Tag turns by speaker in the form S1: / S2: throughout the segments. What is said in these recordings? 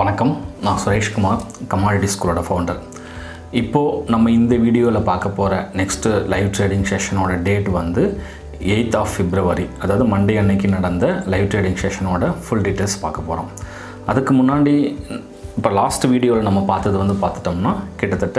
S1: வணக்கம் நான் சுரேஷ்குமார் கமாடிட்டி ஸ்கூலோட ஃபவுண்டர் இப்போது நம்ம இந்த வீடியோவில் பார்க்க போகிற நெக்ஸ்ட்டு லைவ் ட்ரேடிங் செஷனோட டேட் வந்து எயித் ஆஃப் பிப்ரவரி அதாவது மண்டே அன்னைக்கு நடந்த லைவ் ட்ரேடிங் செஷனோட ஃபுல் டீட்டெயில்ஸ் பார்க்க போகிறோம் அதுக்கு முன்னாடி இப்போ லாஸ்ட் வீடியோவில் நம்ம பார்த்தது வந்து பார்த்துட்டோம்னா கிட்டத்தட்ட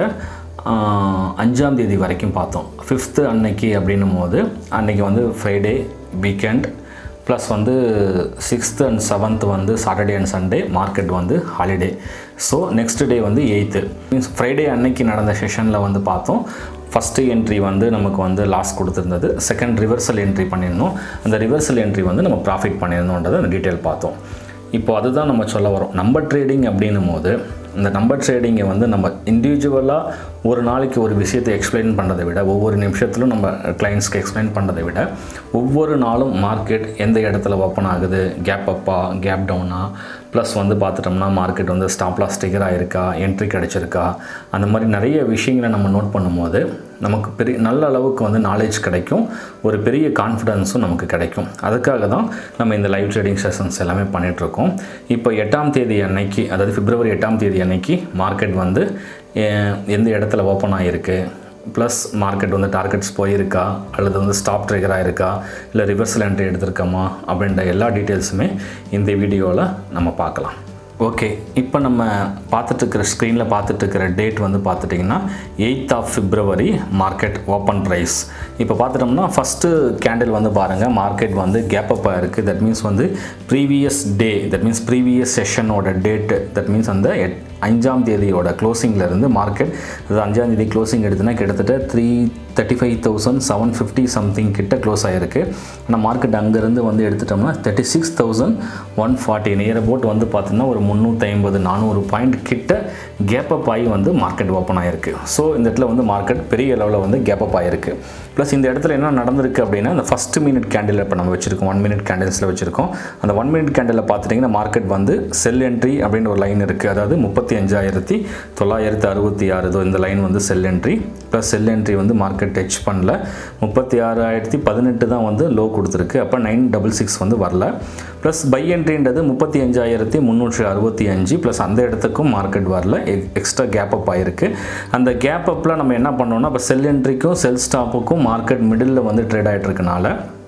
S1: ஆஹ், அஞ்சாம் தேதி வரைக்கும் பார்த்தோம் ஃபிஃப்த்து அன்னைக்கு அப்படின்னும் போது அன்னைக்கு வந்து ஃப்ரைடே வீக்கெண்ட் ப்ளஸ் வந்து சிக்ஸ்த்து அண்ட் செவன்த் வந்து சாட்டர்டே அண்ட் சண்டே மார்க்கெட் வந்து ஹாலிடே ஸோ நெக்ஸ்ட் டே வந்து எயித்து மீன்ஸ் ஃப்ரைடே அன்னைக்கு நடந்த செஷனில் வந்து பார்த்தோம் ஃபஸ்ட்டு என்ட்ரி வந்து நமக்கு வந்து லாஸ் கொடுத்துருந்தது செகண்ட் ரிவர்சல் என்ட்ரி பண்ணியிருந்தோம் அந்த ரிவர்சல் என்ட்ரி வந்து நம்ம ப்ராஃபிட் பண்ணியிருந்தோன்றதை அந்த டீட்டெயில் பார்த்தோம் இப்போ அதுதான் நம்ம சொல்ல வரோம் நம்பர் ட்ரேடிங் அப்படின்னும் போது இந்த நம்பர் ட்ரேடிங்கை வந்து நம்ம இண்டிவிஜுவலாக ஒரு நாளைக்கு ஒரு விஷயத்தை எக்ஸ்பிளைன் பண்ணுறதை விட ஒவ்வொரு நிமிஷத்திலும் நம்ம கிளைண்ட்ஸ்க்கு எக்ஸ்பிளைன் பண்ணுறதை விட ஒவ்வொரு நாளும் மார்க்கெட் எந்த இடத்துல ஓப்பன் ஆகுது கேப் அப்பா கேப் டவுனா ப்ளஸ் வந்து பார்த்துட்டோம்னா மார்க்கெட் வந்து ஸ்டாப் லாஸ் ஸ்டிக்கர் ஆயிருக்கா என்ட்ரி கிடச்சிருக்கா அந்த மாதிரி நிறைய விஷயங்களை நம்ம நோட் பண்ணும்போது நமக்கு பெரிய நல்ல அளவுக்கு வந்து நாலேஜ் கிடைக்கும் ஒரு பெரிய கான்ஃபிடென்ஸும் நமக்கு கிடைக்கும் அதுக்காக தான் நம்ம இந்த லைவ் ட்ரேடிங் செஷன்ஸ் எல்லாமே பண்ணிகிட்ருக்கோம் இப்போ எட்டாம் தேதி அன்னைக்கு அதாவது பிப்ரவரி எட்டாம் தேதி அன்னைக்கு மார்க்கெட் வந்து அஹ், எந்த இடத்துல ஓப்பன் ஆகிருக்கு ப்ளஸ் மார்க்கெட் வந்து டார்கெட்ஸ் போயிருக்கா அல்லது வந்து ஸ்டாப் ட்ரிகராக இருக்கா இல்லை ரிவர்சல் என்ட்ரி எடுத்திருக்கோமா அப்படின்ற எல்லா டீட்டெயில்ஸுமே இந்த வீடியோவில் நம்ம பார்க்கலாம் ஓகே இப்போ நம்ம பார்த்துட்ருக்கிற ஸ்க்ரீனில் பார்த்துட்ருக்கிற டேட் வந்து பார்த்துட்டிங்கன்னா eighth of February market open price இப்போ பார்த்துட்டோம்னா ஃபஸ்ட்டு கேண்டில் வந்து பாருங்கள் மார்க்கெட் வந்து கேப் அப்பாக இருக்குது தட் மீன்ஸ் வந்து previous day that means previous செஷனோட டேட்டு தட் மீன்ஸ் அந்த எட் அஞ்சாம் தேதியோட க்ளோசிங்கில் இருந்து மார்க்கெட் அது அஞ்சாம் தேதி க்ளோசிங் எடுத்துனா கிட்டத்தட்ட three thirty five thousand seven fifty something கிட்ட க்ளோஸ் ஆகிருக்கு ஆனால் மார்க்கெட் அங்கேருந்து வந்து எடுத்துட்டோம்னா thirty six thousand one forty near about வந்து பார்த்தீங்கன்னா ஒரு முந்நூற்றி ஐம்பது நானூறு பாயிண்ட் கிட்ட கேப் அப் ஆகி வந்து மார்க்கெட் ஓப்பன் ஆகிருக்கு ஸோ இந்த இடத்துல வந்து மார்க்கெட் பெரிய லெவலில் வந்து கேப் அப் ஆகிருக்கு ப்ளஸ் இந்த இடத்துல என்ன நடந்திருக்கு அப்படின்னா இந்த ஃபஸ்ட் மினிட் கேண்டில் இப்போ நம்ம வச்சுருக்கோம் ஒன் மினிட் கேண்டில்ஸில் வச்சுருக்கோம் அந்த ஒன் மினிட் கேண்டில் பார்த்துட்டிங்கன்னா மார்க்கெட் வந்து செல் என்ட்ரி அப்படின்ற ஒரு லைன் இருக்குது அதாவது முப்பத்தி அஞ்சாயிரத்தி தொள்ளாயிரத்தி அறுபத்தி ஆறு இதோ இந்த லைன் வந்து sell entry plus sell entry வந்து மார்க்கெட் டச் பண்ணல முப்பத்தி ஆறாயிரத்தி பதினெட்டு தான் வந்து லோ கொடுத்துருக்கு அப்போ நைன் டபுள் சிக்ஸ் வந்து வரல ப்ளஸ் பை என்ட்ரின்றது முப்பத்தி அஞ்சாயிரத்தி முந்நூற்றி அறுபத்தி அஞ்சு ப்ளஸ் அந்த இடத்துக்கும் மார்க்கெட் வரல எக்ஸ்ட்ரா கேப் அப் ஆயிருக்கு அந்த கேப் அப்பில் நம்ம என்ன பண்ணோம்னா இப்போ செல் என்ட்ரிக்கும் செல் ஸ்டாப்புக்கும் மார்க்கெட் மிடில் வந்து ட்ரேட் ஆகிட்டு இருக்கனால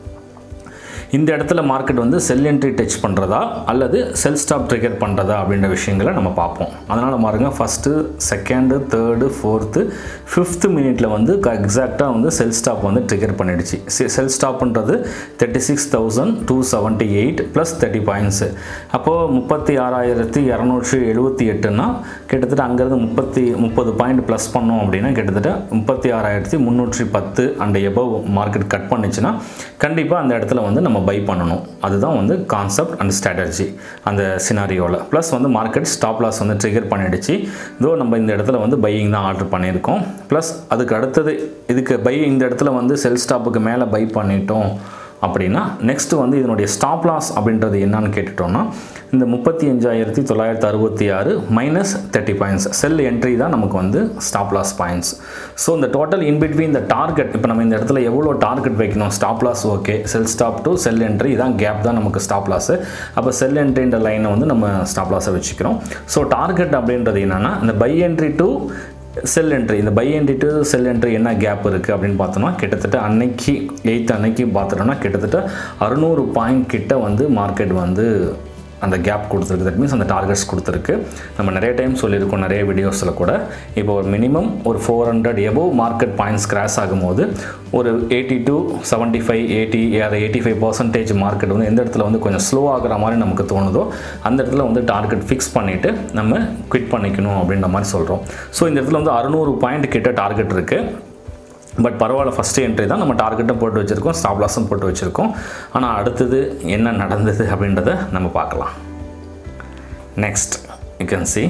S1: இந்த இடத்துல மார்க்கெட் வந்து செல் என்ட்ரி டச் பண்ணுறதா அல்லது செல் ஸ்டாப் ட்ரிகர் பண்ணுறதா அப்படின்ற விஷயங்களை நம்ம பார்ப்போம் அதனால் பாருங்க first second third fourth fifth மினிட்ல வந்து எக்ஸாக்டாக வந்து செல் ஸ்டாப் வந்து ட்ரிகர் பண்ணிடுச்சு செல் ஸ்டாப்ன்றது thirty six thousand two seventy eight plus thirty points அப்போது முப்பத்தி ஆறாயிரத்தி இரநூற்றி எழுபத்தி எட்டுன்னா கிட்டத்தட்ட அங்கேருந்து முப்பத்தி முப்பது பாயிண்ட் ப்ளஸ் பண்ணோம் அப்படின்னா கிட்டத்தட்ட முப்பத்தி ஆறாயிரத்தி முந்நூற்றி பத்து அண்ட் எபவ் மார்க்கெட் கட் பண்ணுச்சுன்னா கண்டிப்பாக அந்த இடத்துல வந்து நம்ம பை பண்ணணும் அதுதான் வந்து கான்செப்ட் அண்ட் ஸ்ட்ராட்டஜி அந்த சினாரியோவில் ப்ளஸ் வந்து மார்க்கெட் ஸ்டாப் லாஸ் வந்து ட்ரிகர் பண்ணிடுச்சு இதோ நம்ம இந்த இடத்துல வந்து பையிங் தான் ஆர்டர் பண்ணியிருக்கோம் ப்ளஸ் அதுக்கு அடுத்தது இதுக்கு பை இந்த இடத்துல வந்து செல் ஸ்டாப்புக்கு மேலே பை பண்ணிட்டோம் அப்படின்னா நெக்ஸ்ட்டு வந்து இதனுடைய ஸ்டாப் லாஸ் அப்படின்றது என்னன்னு கேட்டுட்டோம்னா இந்த முப்பத்தி அஞ்சாயிரத்தி தொள்ளாயிரத்தி அறுபத்தி ஆறு minus thirty points sell entry தான் நமக்கு வந்து ஸ்டாப் லாஸ் பாயிண்ட்ஸ் ஸோ இந்த டோட்டல் இன் பிட்வீன் இந்த டார்கெட் இப்போ நம்ம இந்த இடத்துல எவ்வளோ டார்கெட் வைக்கணும் stop loss okay sell stop to sell entry இதான் கேப் தான் நமக்கு ஸ்டாப் லாஸ் அப்போ செல் என்ட்ரின்ற லைனை வந்து நம்ம ஸ்டாப் லாஸை வச்சுக்கிறோம் ஸோ டார்கெட் அப்படின்றது என்னென்னா இந்த buy entry to sell entry இந்த buy entry to sell entry என்ன கேப் இருக்குது அப்படின்னு பார்த்தோம்னா கிட்டத்தட்ட அன்னைக்கு எயித் அன்னைக்கு பார்த்துட்டோம்னா கிட்டத்தட்ட அறுநூறு பாயிண்ட் கிட்ட வந்து மார்க்கெட் வந்து அந்த கேப் கொடுத்துருக்கு தட் மீன்ஸ் அந்த டார்கெட்ஸ் கொடுத்துருக்கு நம்ம நிறைய டைம் சொல்லியிருக்கோம் நிறைய வீடியோஸில் கூட இப்போ ஒரு மினிமம் ஒரு four hundred above market points cross ஆகும்போது ஒரு eighty to seventy five eighty அதை எயிட்டி ஃபைவ் பர்சன்டேஜ் மார்க்கெட் வந்து எந்த இடத்துல வந்து கொஞ்சம் ஸ்லோ ஆகிற மாதிரி நமக்கு தோணுதோ அந்த இடத்துல வந்து டார்கெட் ஃபிக்ஸ் பண்ணிவிட்டு நம்ம குவிட் பண்ணிக்கணும் அப்படின்ற மாதிரி சொல்கிறோம் ஸோ இந்த இடத்துல வந்து அறுநூறு பாயிண்ட் கிட்ட டார்கெட் இருக்குது பட் பரவாயில்ல ஃபஸ்ட்டு என்ட்ரி தான் நம்ம டார்கெட்டும் போட்டு வச்சுருக்கோம் ஸ்டாப் லாஸும் போட்டு வச்சுருக்கோம் ஆனால் அடுத்தது என்ன நடந்தது அப்படின்றத நம்ம பார்க்கலாம் next you can see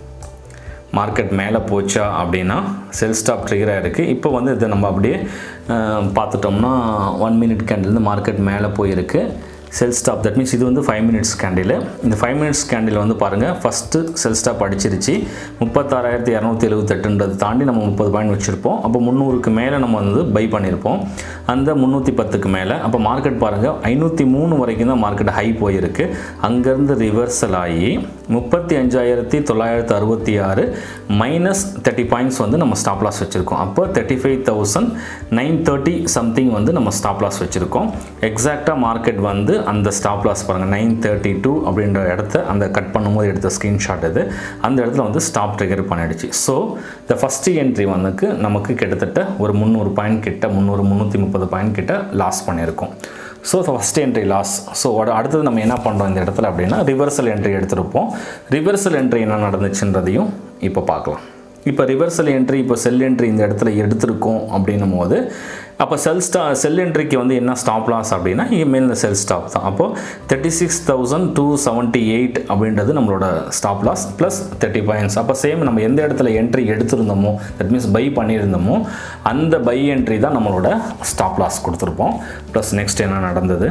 S1: market மேலே போச்சா அப்படின்னா செல் ஸ்டாப் ட்ரிகராக இருக்குது இப்போ வந்து இதை நம்ம அப்படியே அஹ், பார்த்துட்டோம்னா ஒன் மினிட் கேண்டில் மார்க்கெட் மேலே போயிருக்கு செல் ஸ்டாப் தட் மீன்ஸ் இது வந்து ஃபைவ் மினிட்ஸ் கேண்டில் இந்த ஃபைவ் மினிட்ஸ் கேண்டில் வந்து பாருங்கள் ஃபஸ்ட்டு செல் ஸ்டாப் அடிச்சிருச்சு முப்பத்தாறாயிரத்தி இரநூத்தி எழுபத்தெட்டுன்றது தாண்டி நம்ம முப்பது பாயிண்ட் வச்சுருப்போம் அப்போ முந்நூறுக்கு மேலே நம்ம வந்து பை பண்ணியிருப்போம் அந்த முந்நூற்றி பத்துக்கு மேலே அப்போ மார்க்கெட் பாருங்கள் ஐநூற்றி மூணு வரைக்கும் தான் மார்க்கெட் ஹை போயிருக்கு அங்கேருந்து ரிவர்சல் ஆகி முப்பத்தி அஞ்சாயிரத்தி தொள்ளாயிரத்து அறுபத்தி ஆறு மைனஸ் தேர்ட்டி பாயிண்ட்ஸ் வந்து நம்ம ஸ்டாப் லாஸ் வச்சுருக்கோம் அப்போ thirty five thousand nine thirty something வந்து நம்ம ஸ்டாப் லாஸ் வச்சுருக்கோம் எக்ஸாக்டாக மார்க்கெட் வந்து அந்த ஸ்டாப் லாஸ் பாருங்கள் நைன் தேர்ட்டி டூ அப்படின்ற இடத்த அந்த கட் பண்ணும்போது எடுத்த ஸ்க்ரீன்ஷாட் இது அந்த இடத்துல வந்து ஸ்டாப் ட்ரிகர் பண்ணிடுச்சு ஸோ இந்த ஃபஸ்ட்டு என்ட்ரி வந்துக்கு நமக்கு கிட்டத்தட்ட ஒரு முந்நூறு பாயிண்ட் கிட்ட முந்நூறு முந்நூற்றி முப்பது பாயிண்ட் கிட்ட லாஸ் பண்ணியிருக்கோம் so first entry loss so அடுத்தது நம்ம என்ன பண்ணுறோம் இந்த இடத்துல அப்படின்னா ரிவர்சல் என்ட்ரி எடுத்திருப்போம் ரிவர்சல் என்ட்ரி என்ன நடந்துச்சுன்றதையும் இப்போ பார்க்கலாம் இப்போ ரிவர்சல் என்ட்ரி இப்போ செல் என்ட்ரி இந்த இடத்துல எடுத்திருக்கோம் அப்படின்னும் போது அப்போ செல் ஸ்டா செல் என்ட்ரிக்கு வந்து என்ன ஸ்டாப் லாஸ் அப்படின்னா இமெயில் இந்த செல் ஸ்டாப் தான் அப்போது thirty six thousand two seventy eight அப்படின்றது நம்மளோட stop loss plus thirty points அப்போ சேம் நம்ம எந்த இடத்துல என்ட்ரி எடுத்திருந்தோமோ தட் மீன்ஸ் பை பண்ணியிருந்தோமோ அந்த பை என்ட்ரி தான் நம்மளோட ஸ்டாப் லாஸ் கொடுத்துருப்போம் ப்ளஸ் நெக்ஸ்ட் என்ன நடந்தது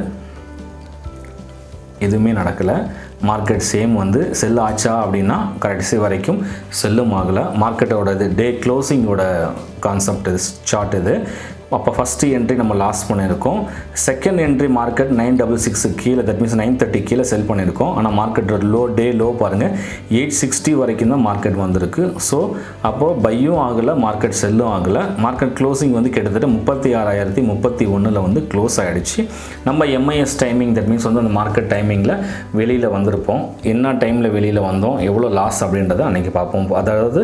S1: எதுவுமே நடக்கலை மார்க்கெட் சேம் வந்து செல் ஆச்சா அப்படின்னா கடைசி வரைக்கும் செல்லும் ஆகலை மார்க்கெட்டோட இது டே க்ளோசிங்கோட கான்செப்ட் இது சார்ட் இது அப்போ ஃபஸ்ட்டு என்ட்ரி நம்ம லாஸ் பண்ணியிருக்கோம் second entry market nine double six கீழே தட் மீன்ஸ் நைன் தேர்ட்டி கீழே செல் பண்ணியிருக்கோம் ஆனால் மார்க்கெட்டோட லோ டே லோ பாருங்கள் எயிட் சிக்ஸ்டி வரைக்கும் தான் மார்க்கெட் வந்திருக்கு ஸோ அப்போது பையும் ஆகலை மார்க்கெட் செல்லும் ஆகலை மார்க்கெட் க்ளோசிங் வந்து கிட்டத்தட்ட முப்பத்தி ஆறாயிரத்தி முப்பத்தி ஒன்றில் வந்து க்ளோஸ் ஆகிடுச்சு நம்ம எம்ஐஎஸ் டைமிங் தட் மீன்ஸ் வந்து அந்த மார்க்கெட் டைமிங்கில் வெளியில் வந்திருப்போம் என்ன டைமில் வெளியில் வந்தோம் எவ்வளோ லாஸ் அப்படின்றத அன்றைக்கி பார்ப்போம் அதாவது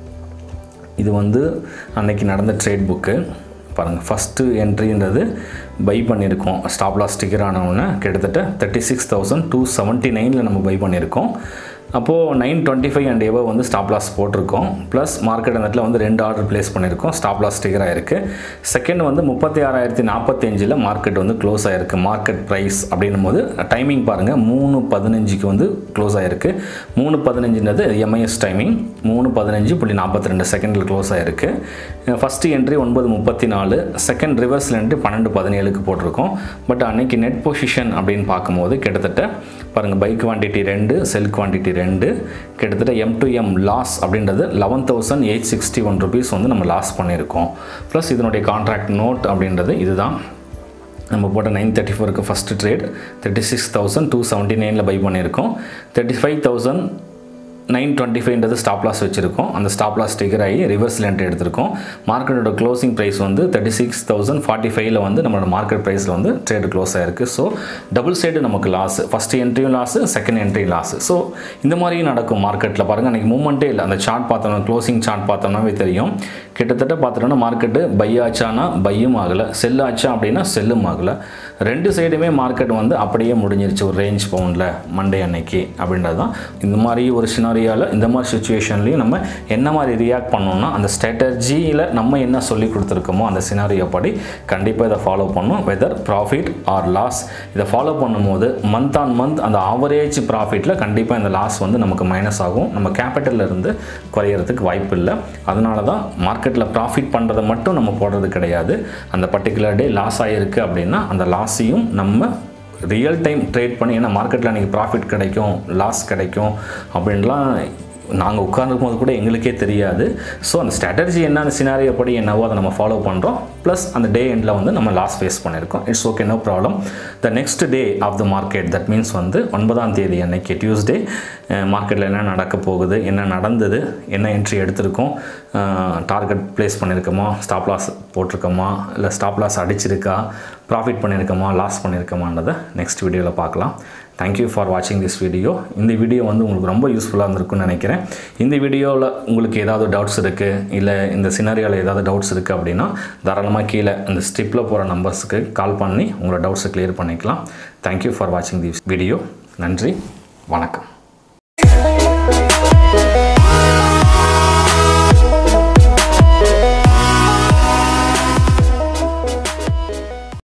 S1: இது வந்து அன்னைக்கு நடந்த ட்ரேட் புக்கு பாருங்கள் ஃபஸ்ட்டு என்ட்ரின்றது பை பண்ணியிருக்கோம் ஸ்டாப் லாஸ் ஸ்டிக்கர் ஆனவுடனே கிட்டத்தட்ட thirty six thousand two seventy நைனில் நம்ம பை பண்ணியிருக்கோம் அப்போது நைன் டுவெண்ட்டி ஃபைவ் அண்ட் எவோ வந்து ஸ்டாப் லாஸ் போட்டிருக்கோம் ப்ளஸ் மார்க்கெட் அந்த இடத்துல வந்து ரெண்டு ஆர்டர் ப்ளேஸ் பண்ணியிருக்கோம் ஸ்டாப் லாஸ் ஸ்டிக்கர் ஆயிருக்கு செகண்ட் வந்து முப்பத்தி ஆறாயிரத்தி நாற்பத்தஞ்சில் மார்க்கெட் வந்து க்ளோஸ் ஆயிருக்கு மார்க்கெட் ப்ரைஸ் அப்படின்னும் போது டைமிங் பாருங்கள் மூணு பதினஞ்சுக்கு வந்து க்ளோஸ் ஆயிருக்கு மூணு பதினஞ்சுன்றது எம்ஐஎஸ் டைமிங் மூணு பதினஞ்சு புள்ளி நாற்பத்தி ரெண்டு செகண்டில் க்ளோஸ் ஆயிருக்கு ஃபஸ்ட்டு என்ட்ரி ஒன்பது முப்பத்தி நாலு செகண்ட் ரிவர்ஸில் என்ட்ரி பன்னெண்டு பதினேழுக்கு போட்டிருக்கோம் பட் அன்னைக்கு நெட் பொசிஷன் அப்படின்னு பார்க்கும்போது கிட்டத்தட்ட பாருங்கள் பைக் குவான்டிட்டி ரெண்டு செல் குவான்டிட்டி ரெண்டு கிட்டத்தட்ட எம் டு எம் லாஸ் அப்படின்றது eleven thousand eight sixty one rupees வந்து நம்ம லாஸ் பண்ணியிருக்கோம் ப்ளஸ் இதனுடைய கான்ட்ராக்ட் நோட் அப்படின்றது இதுதான் நம்ம போட்ட நைன் தேர்ட்டி ஃபோருக்கு first trade thirty six thousand two seventy நைனில் பை பண்ணியிருக்கோம் thirty five thousand nine twenty ஃபைவ்ன்றது ஸ்டாப் லாஸ் வச்சுருக்கோம் அந்த ஸ்டாப் லாஸ் ஸ்டிக்கர் ஆகி ரிவர்ஸ் என்ட்ரி எடுத்திருக்கோம் மார்க்கெட்டோட க்ளோசிங் ப்ரைஸ் வந்து தேர்ட்டி சிக்ஸ் தௌசண்ட் ஃபார்ட்டி ஃபைவ்ல வந்து நம்மளோட மார்க்கெட் ப்ரைஸில் வந்து ட்ரேடு க்ளோஸ் ஆயிருக்கு ஸோ டபுள் சைடு நமக்கு லாஸ் ஃபஸ்ட் என்ட்ரியும் loss second entry loss so இந்த மாதிரியும் நடக்கும் மார்க்கெட்டில் பாருங்கள் அன்றைக்கி மூமெண்ட்டே இல்லை அந்த சார்ட் பார்த்தோம்னா க்ளோசிங் சார்ட் பார்த்தோம்னாவே தெரியும் கிட்டத்தட்ட பார்த்தோன்னா மார்க்கெட்டு பை ஆச்சானா பையும் ஆகலை செல் ஆச்சா அப்படின்னா செல்லும் ஆகலை ரெண்டு சைடுமே மார்க்கெட் வந்து அப்படியே முடிஞ்சிருச்சு ஒரு ரேஞ்ச் பவுண்டில் மண்டே அன்னைக்கு அப்படின்றது தான் இந்த மாதிரி ஒரு சினாரியாவில் இந்த மாதிரி சுச்சுவேஷன்லையும் நம்ம என்ன மாதிரி ரியாக்ட் பண்ணோம்னா அந்த ஸ்ட்ராட்டஜியில் நம்ம என்ன சொல்லி கொடுத்துருக்கோமோ அந்த சினாரியோ படி கண்டிப்பாக இதை ஃபாலோ பண்ணணும் வெதர் ப்ராஃபிட் ஆர் லாஸ் இதை ஃபாலோ பண்ணும்போது மந்த் ஆன் மந்த் அந்த ஆவரேஜ் ப்ராஃபிட்டில் கண்டிப்பாக இந்த லாஸ் வந்து நமக்கு மைனஸ் ஆகும் நம்ம கேபிட்டல்ல இருந்து குறையிறதுக்கு வாய்ப்பு இல்லை அதனால தான் மார்க்கெட்டில் ப்ராஃபிட் பண்ணுறதை மட்டும் நம்ம போடுறது கிடையாது அந்த பர்டிகுலர் டே லாஸ் ஆகிருக்கு அப்படின்னா அந்த லாஸையும் நம்ம ரியல் டைம் ட்ரேட் பண்ணி ஏன்னா மார்க்கெட்டில் அன்றைக்கி ப்ராஃபிட் கிடைக்கும் லாஸ் கிடைக்கும் அப்படின்லாம் நாங்கள் உட்கார்ந்துருக்கும் போது கூட எங்களுக்கே தெரியாது ஸோ அந்த ஸ்ட்ராட்டஜி என்ன அந்த சினாரியோ படி என்னவோ அதை நம்ம ஃபாலோ பண்ணுறோம் ப்ளஸ் அந்த டே எண்டில் வந்து நம்ம லாஸ் ஃபேஸ் பண்ணியிருக்கோம் it's okay no problem the next day of the market that means வந்து ஒன்பதாம் தேதி அன்னைக்கு டியூஸ்டே மார்க்கெட்டில் என்ன நடக்க போகுது என்ன நடந்தது என்ன என்ட்ரி எடுத்திருக்கோம் டார்கெட் ப்ளேஸ் பண்ணியிருக்கோமா ஸ்டாப் லாஸ் போட்டிருக்கோமா இல்லை ஸ்டாப் லாஸ் அடிச்சிருக்கா ப்ராஃபிட் பண்ணியிருக்கோமா லாஸ் பண்ணியிருக்கோமான்றதை நெக்ஸ்ட் வீடியோவில் பார்க்கலாம் தேங்க்யூ ஃபார் வாட்சிங் திஸ் வீடியோ இந்த வீடியோ வந்து உங்களுக்கு ரொம்ப யூஸ்ஃபுல்லாக இருந்திருக்குன்னு நினைக்கிறேன் இந்த வீடியோவில் உங்களுக்கு ஏதாவது டவுட்ஸ் இருக்குது இல்லை இந்த சினாரியாவில் ஏதாவது டவுட்ஸ் இருக்குது அப்படின்னா தாராளமாக கீழே இந்த ஸ்டிப்பில் போகிற நம்பர்ஸுக்கு கால் பண்ணி உங்களோட டவுட்ஸை கிளியர் பண்ணிக்கலாம் தேங்க்யூ ஃபார் வாட்சிங் திஸ் வீடியோ நன்றி வணக்கம்